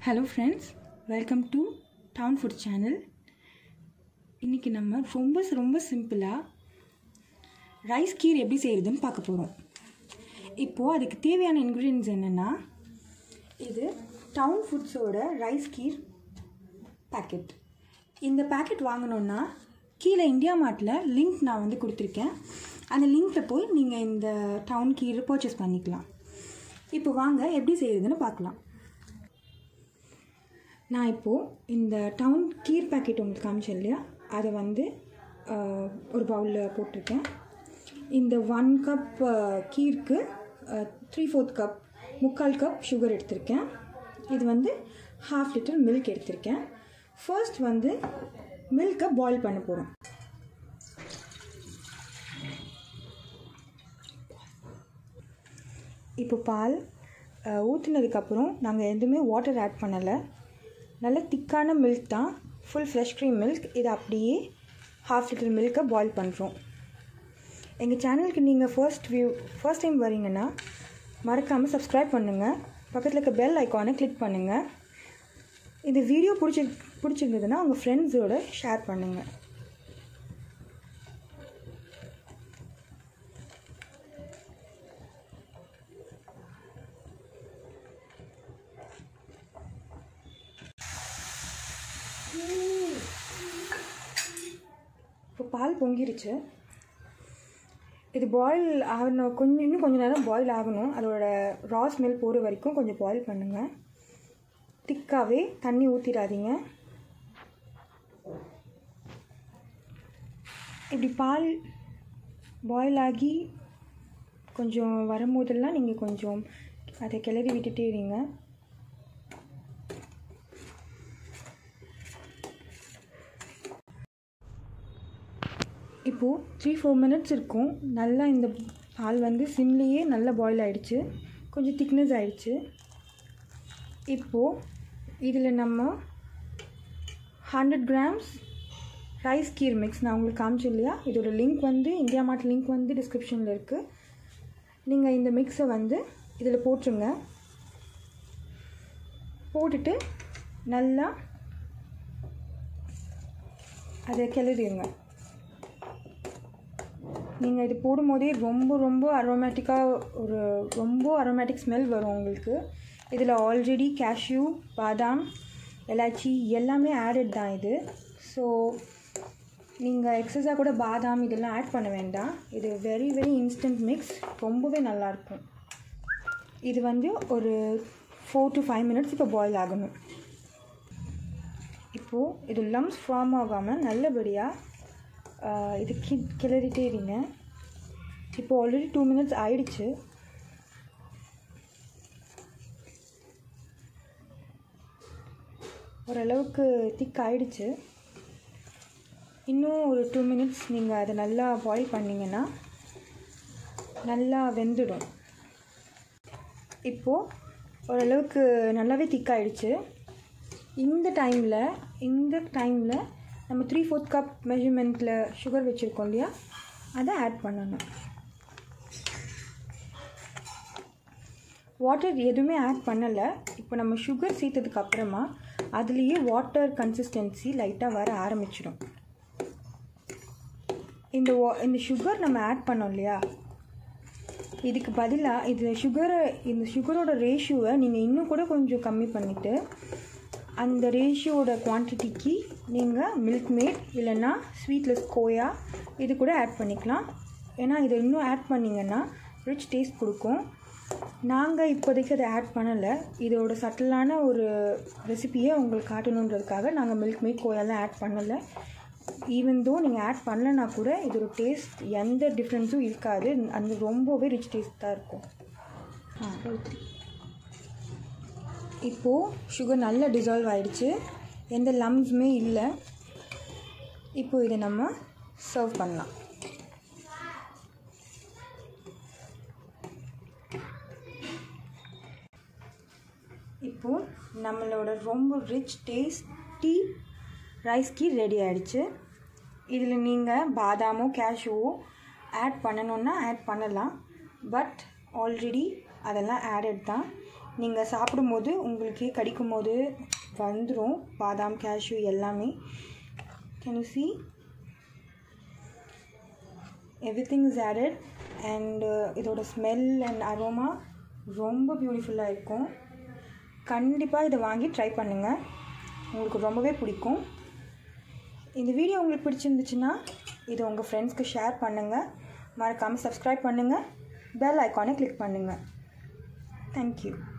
hello friends welcome to town food channel இன்றைக்கி நம்ம ரொம்ப ரொம்ப சிம்பிளாக ரைஸ் கீர் எப்படி செய்கிறதுன்னு பார்க்க போகிறோம் இப்போது அதுக்கு தேவையான இன்க்ரீடியன்ஸ் என்னென்னா இது டவுன் ஃபுட்ஸோட ரைஸ் கீர் பேக்கெட் இந்த பேக்கெட் வாங்கணுன்னா கீழே இந்தியா மார்ட்டில் லிங்க் நான் வந்து கொடுத்துருக்கேன் அந்த லிங்க்கில் போய் நீங்கள் இந்த டவுன் கீர் பர்ச்சேஸ் பண்ணிக்கலாம் இப்போ வாங்க எப்படி செய்கிறதுன்னு பார்க்கலாம் நான் இப்போது இந்த டவுன் கீர் பேக்கெட் உங்களுக்கு காமிச்சேன் இல்லையா அதை வந்து ஆஹ், ஒரு பவுலில் போட்டிருக்கேன் இந்த ஒன் கப் கீருக்கு த்ரீ ஃபோர்த் கப் முக்கால் கப் சுகர் எடுத்திருக்கேன் இது வந்து ஹாஃப் லிட்டர் மில்க் எடுத்திருக்கேன் ஃபர்ஸ்ட் வந்து மில்கை பாயில் பண்ண போகிறோம் இப்போ பால் ஊற்றுனதுக்கப்புறம் நாங்கள் எதுவுமே வாட்டர் ஆட் பண்ணலை நல்ல திக்கான மில்க் தான் ஃபுல் ஃப்ரெஷ் க்ரீம் மில்க் இது அப்படியே ஹாஃப் லிட்டர் மில்கை பாயில் பண்ணுறோம் எங்கள் சேனலுக்கு நீங்கள் ஃபர்ஸ்ட் வியூ ஃபர்ஸ்ட் டைம் வரீங்கன்னா மறக்காமல் சப்ஸ்கிரைப் பண்ணுங்கள் பக்கத்தில் இருக்க பெல் ஐக்கானை கிளிக் பண்ணுங்கள் இந்த வீடியோ பிடிச்சி பிடிச்சிருந்ததுன்னா உங்கள் ஃப்ரெண்ட்ஸோட ஷேர் பண்ணுங்கள் இப்போ பால் பொங்கிருச்சு இது பாயில் ஆகணும் கொஞ்சம் இன்னும் கொஞ்சம் நேரம் பாயில் ஆகணும் அதோட ரா ஸ்மெல் போகிற வரைக்கும் கொஞ்சம் பாயில் பண்ணுங்கள் திக்காகவே தண்ணி ஊற்றிடாதீங்க இப்படி பால் பாயில் ஆகி கொஞ்சம் வரும்போதெல்லாம் நீங்கள் கொஞ்சம் அதை கிளறி விட்டுட்டே இருங்க இப்போது த்ரீ ஃபோர் மினிட்ஸ் இருக்கும் நல்லா இந்த பால் வந்து சிம்லேயே நல்லா பாயில் ஆயிடுச்சு கொஞ்சம் திக்னஸ் ஆயிடுச்சு இப்போது இதில் நம்ம hundred grams rice kheer mix நான் உங்களுக்கு காமிச்சேன் இல்லையா இதோட லிங்க் வந்து இந்தியா மார்ட் லிங்க் வந்து டிஸ்கிரிப்ஷனில் இருக்குது நீங்கள் இந்த மிக்ஸை வந்து இதில் போட்டுருங்க போட்டுட்டு நல்லா அதை கிளறிடுங்க நீங்கள் இது போடும்போதே ரொம்ப ரொம்ப அரோமேட்டிக்காக ஒரு ரொம்ப அரோமேட்டிக் ஸ்மெல் வரும் உங்களுக்கு இதில் ஆல்ரெடி கேஷ்யூ பாதாம் எலாச்சி எல்லாமே ஆடட் தான் இது ஸோ நீங்கள் எக்ஸஸாக கூட பாதாம் இதெல்லாம் ஆட் பண்ண வேண்டாம் இது வெரி வெரி இன்ஸ்டன்ட் மிக்ஸ் ரொம்பவே நல்லாயிருக்கும் இது வந்து ஒரு ஃபோர் டு ஃபைவ் மினிட்ஸ் இப்போ பாயில் ஆகணும் இப்போது இது லம்ஸ் ஃபார்ம் ஆகாமல் நல்லபடியாக ஆஹ் இது கி கிளறிட்டே இருங்க இப்போ ஆல்ரெடி டூ மினிட்ஸ் ஆயிடுச்சு ஓரளவுக்கு திக் ஆயிடுச்சு இன்னும் ஒரு டூ மினிட்ஸ் நீங்கள் அதை நல்லா பாயில் பண்ணிங்கன்னா நல்லா வெந்துடும் இப்போது ஓரளவுக்கு நல்லாவே திக் ஆயிடுச்சு இந்த டைமில் இந்த டைமில் நம்ம த்ரீ ஃபோர்த் கப் மெஷர்மெண்ட்டில் சுகர் வச்சுருக்கோம் இல்லையா அதை ஆட் பண்ணணும் வாட்டர் எதுவுமே ஆட் பண்ணலை இப்போ நம்ம சுகர் சேர்த்ததுக்கு அப்புறமா அதுலேயே வாட்டர் கன்சிஸ்டன்சி லைட்டாக வர ஆரம்பிச்சிடும் இந்த வா இந்த சுகர் நம்ம ஆட் பண்ணோம் இல்லையா இதுக்கு பதிலாக இது சுகரை இந்த சுகரோட ரேஷியோவை நீங்கள் இன்னும் கூட கொஞ்சம் கம்மி பண்ணிவிட்டு அந்த ரேஷியோட குவான்டிட்டிக்கு நீங்கள் மில்க் மேட் இல்லைன்னா ஸ்வீட்லெஸ் கோயா இது கூட ஆட் பண்ணிக்கலாம் ஏன்னா இதை இன்னும் ஆட் பண்ணிங்கன்னா ரிச் டேஸ்ட் கொடுக்கும் நாங்கள் இப்போதைக்கு அதை ஆட் பண்ணலை இதோட சட்டிலான ஒரு ரெசிபியை உங்களுக்கு காட்டணுன்றதுக்காக நாங்கள் மில்க் மேட் கோயாலாம் ஆட் பண்ணலை ஈவன் தோ நீங்கள் ஆட் பண்ணலைன்னா கூட இதோட டேஸ்ட் எந்த டிஃப்ரென்ஸும் இருக்காது அந்த ரொம்பவே ரிச் டேஸ்ட் தான் இருக்கும் ஆ த்ரீ இப்போது சுகர் நல்லா டிசால்வ் ஆயிடுச்சு எந்த லம்ஸுமே இல்லை இப்போ இதை நம்ம சர்வ் பண்ணலாம் இப்போது நம்மளோட ரொம்ப rich tasty rice kheer ready ஆயிடுச்சு இதில் நீங்கள் பாதாமோ கேஷ்யூவோ ஆட் பண்ணணுன்னா ஆட் பண்ணலாம் பட் ஆல்ரெடி அதெல்லாம் ஆடட் தான் நீங்கள் சாப்பிடும்போது உங்களுக்கு கடிக்கும் போது வந்துடும் பாதாம் கேஷ்யூ எல்லாமே can you see everything is added and இதோட ஸ்மெல் அண்ட் அரோமா ரொம்ப பியூட்டிஃபுல்லாக இருக்கும் கண்டிப்பாக இதை வாங்கி ட்ரை பண்ணுங்கள் உங்களுக்கு ரொம்பவே பிடிக்கும் இந்த வீடியோ உங்களுக்கு பிடிச்சிருந்துச்சுன்னா இதை உங்கள் ஃப்ரெண்ட்ஸ்க்கு ஷேர் பண்ணுங்கள் மறக்காமல் சப்ஸ்கிரைப் பண்ணுங்கள் பெல் ஐக்கானை கிளிக் பண்ணுங்கள் தேங்க்யூ